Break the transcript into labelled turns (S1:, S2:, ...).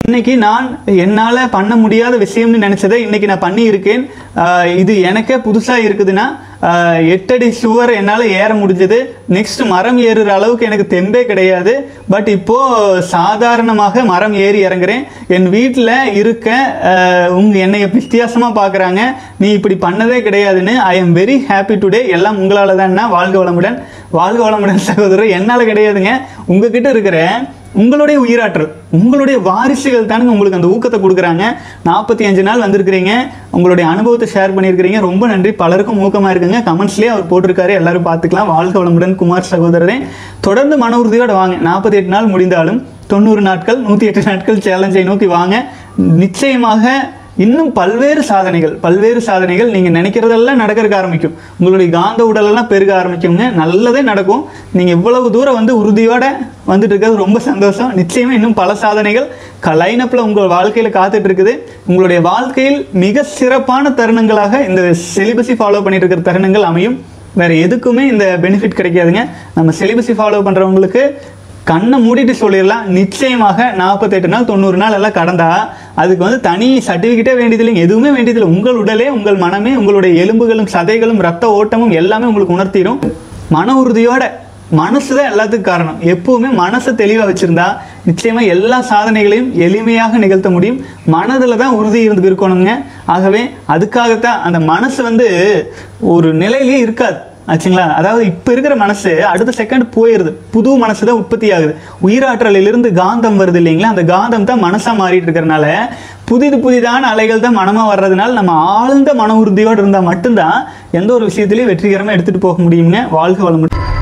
S1: இன்னைக்கு நான் என்னால் பண்ண முடியாத விஷயம்னு நினச்சதை இன்னைக்கு நான் பண்ணியிருக்கேன் ஆஹ் இது எனக்கே புதுசாக இருக்குதுன்னா ஆஹ் எட்டடி சுவர் என்னால் ஏற முடிஞ்சது நெக்ஸ்ட் மரம் ஏறுற அளவுக்கு எனக்கு தெம்பே கிடையாது பட் இப்போ சாதாரணமாக மரம் ஏறி இறங்குறேன் என் வீட்டில் இருக்க ஆஹ் உங்க என்னை வித்தியாசமாக பார்க்குறாங்க நீ இப்படி பண்ணதே கிடையாதுன்னு I am very happy today எல்லாம் உங்களால் தான் வாழ்க வளமுடன் வாழ்க வளமுடன் சகோதரர் என்னால் கிடையாதுங்க உங்ககிட்ட இருக்கிற உங்களுடைய உயிராற்றல் உங்களுடைய வாரிசுகள் தானுங்க உங்களுக்கு அந்த ஊக்கத்தை கொடுக்குறாங்க நாற்பத்தி அஞ்சு நாள் வந்திருக்கிறீங்க உங்களுடைய அனுபவத்தை ஷேர் பண்ணியிருக்கிறீங்க ரொம்ப நன்றி பலருக்கும் ஊக்கமாக இருக்குங்க கமெண்ட்ஸ்லேயே அவர் போட்டிருக்காரு எல்லாரும் பார்த்துக்கலாம் வாழ்க வளமுடன் குமார் சகோதரரே தொடர்ந்து மன உறுதியோட வாங்க நாற்பத்தி எட்டு நாள் முடிந்தாலும் தொண்ணூறு நாட்கள் நூற்றி எட்டு நாட்கள் சேலஞ்சை நோக்கி வாங்க நிச்சயமாக இன்னும் பல்வேறு சாதனைகள் பல்வேறு சாதனைகள் நீங்கள் நினைக்கிறதெல்லாம் நடக்கிறதுக்கு ஆரம்பிக்கும் உங்களுடைய காந்த உடலெல்லாம் பெருக ஆரம்பிக்குங்க நல்லதே நடக்கும் நீங்கள் இவ்வளவு தூரம் வந்து உறுதியோட வந்துட்டு இருக்கிறது ரொம்ப சந்தோஷம் நிச்சயமாக இன்னும் பல சாதனைகள் லைனப்பில் உங்கள் வாழ்க்கையில் காத்துட்டு இருக்குது உங்களுடைய வாழ்க்கையில் மிக சிறப்பான தருணங்களாக இந்த சிலிபஸை ஃபாலோ பண்ணிட்டு இருக்கிற தருணங்கள் அமையும் வேற எதுக்குமே இந்த பெனிஃபிட் கிடைக்காதுங்க நம்ம சிலிபஸை ஃபாலோ பண்ணுறவங்களுக்கு கண்ணை மூடிட்டு சொல்லிடலாம் நிச்சயமாக நாற்பத்தெட்டு நாள் தொண்ணூறு நாள் எல்லாம் கடந்தா அதுக்கு வந்து தனி சர்டிஃபிகேட்டே வேண்டியதில்லைங்க எதுவுமே வேண்டியதில்லை உங்கள் உடலே உங்கள் மனமே உங்களுடைய எலும்புகளும் சதைகளும் ரத்த ஓட்டமும் எல்லாமே உங்களுக்கு உணர்த்திடும் மன உறுதியோட மனசு தான் எல்லாத்துக்கும் காரணம் எப்பவுமே மனசை தெளிவாக வச்சுருந்தா நிச்சயமாக எல்லா சாதனைகளையும் எளிமையாக நிகழ்த்த முடியும் மனதில் தான் உறுதி இருந்து இருக்கணுங்க ஆகவே அதுக்காகத்தான் அந்த மனசு வந்து ஒரு நிலையிலேயே இருக்காது ஆச்சுங்களா அதாவது இப்போ இருக்கிற மனசு அடுத்த செகண்ட் போயிடுது புது மனசு தான் உற்பத்தி ஆகுது உயிராற்றலிலிருந்து காந்தம் வருது இல்லைங்களா அந்த காந்தம் தான் மனசாக மாறிட்டு இருக்கிறனால புதிது புதிதான அலைகள் தான் மனமாக வர்றதுனால நம்ம ஆழ்ந்த மன உறுதியோடு இருந்தால் மட்டும்தான் எந்த ஒரு விஷயத்திலையும் வெற்றிகரமாக எடுத்துகிட்டு போக முடியுங்க வாழ்க வளமுடன்